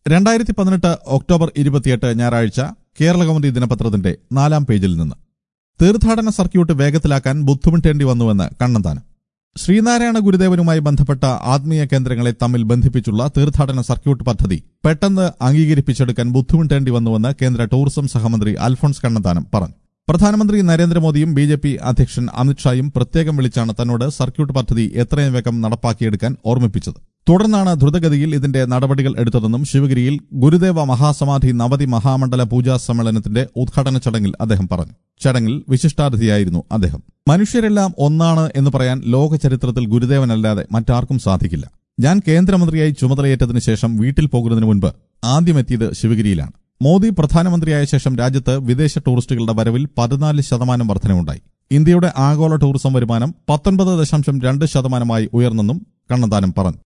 രണ്ടായിരത്തി പതിനെട്ട് ഒക്ടോബർ ഇരുപത്തിയെട്ട് ഞായറാഴ്ച കേരളകൗമുദി ദിനപത്രത്തിന്റെ നാലാം പേജിൽ നിന്ന് തീർത്ഥാടന സർക്യൂട്ട് വേഗത്തിലാക്കാൻ ബുദ്ധിമുട്ടേണ്ടി വന്നുവെന്ന് കണ്ണന്താനം ശ്രീനാരായണ ഗുരുദേവനുമായി ബന്ധപ്പെട്ട ആത്മീയ കേന്ദ്രങ്ങളെ തമ്മിൽ ബന്ധിപ്പിച്ചുള്ള തീർത്ഥാടന സർക്യൂട്ട് പദ്ധതി പെട്ടെന്ന് അംഗീകരിപ്പിച്ചെടുക്കാൻ ബുദ്ധിമുട്ടേണ്ടി വന്നുവെന്ന് കേന്ദ്ര ടൂറിസം സഹമന്ത്രി അൽഫോൺസ് കണ്ണന്താനം പറഞ്ഞു പ്രധാനമന്ത്രി നരേന്ദ്രമോദിയും ബി ജെ പി അധ്യക്ഷൻ അമിത്ഷായും പ്രത്യേകം വിളിച്ചാണ് തന്നോട് സർക്യൂട്ട് പദ്ധതി എത്രയും വേഗം നടപ്പാക്കിയെടുക്കാൻ ഓർമ്മിപ്പിച്ചത് തുടർന്നാണ് ദ്രുതഗതിയിൽ ഇതിന്റെ നടപടികൾ എടുത്തതെന്നും ശിവഗിരിയിൽ ഗുരുദേവ മഹാസമാധി നവതി മഹാമണ്ഡല പൂജാ സമ്മേളനത്തിന്റെ ഉദ്ഘാടന ചടങ്ങിൽ അദ്ദേഹം പറഞ്ഞു ചടങ്ങിൽ വിശിഷ്ടാതിഥിയായിരുന്നു അദ്ദേഹം മനുഷ്യരെല്ലാം ഒന്നാണ് എന്ന് പറയാൻ ലോക ചരിത്രത്തിൽ ഗുരുദേവനല്ലാതെ മറ്റാർക്കും സാധിക്കില്ല ഞാൻ കേന്ദ്രമന്ത്രിയായി ചുമതലയേറ്റതിനു ശേഷം വീട്ടിൽ പോകുന്നതിന് മുൻപ് ആദ്യമെത്തിയത് ശിവഗിരിയിലാണ് മോദി പ്രധാനമന്ത്രിയായ ശേഷം രാജ്യത്ത് വിദേശ ടൂറിസ്റ്റുകളുടെ വരവിൽ പതിനാല് ശതമാനം വർധനവുണ്ടായി ഇന്ത്യയുടെ ആഗോള ടൂറിസം വരുമാനം പത്തൊൻപത് ദശാംശം രണ്ട് ശതമാനമായി ഉയർന്നെന്നും കണ്ണന്താനം പറഞ്ഞു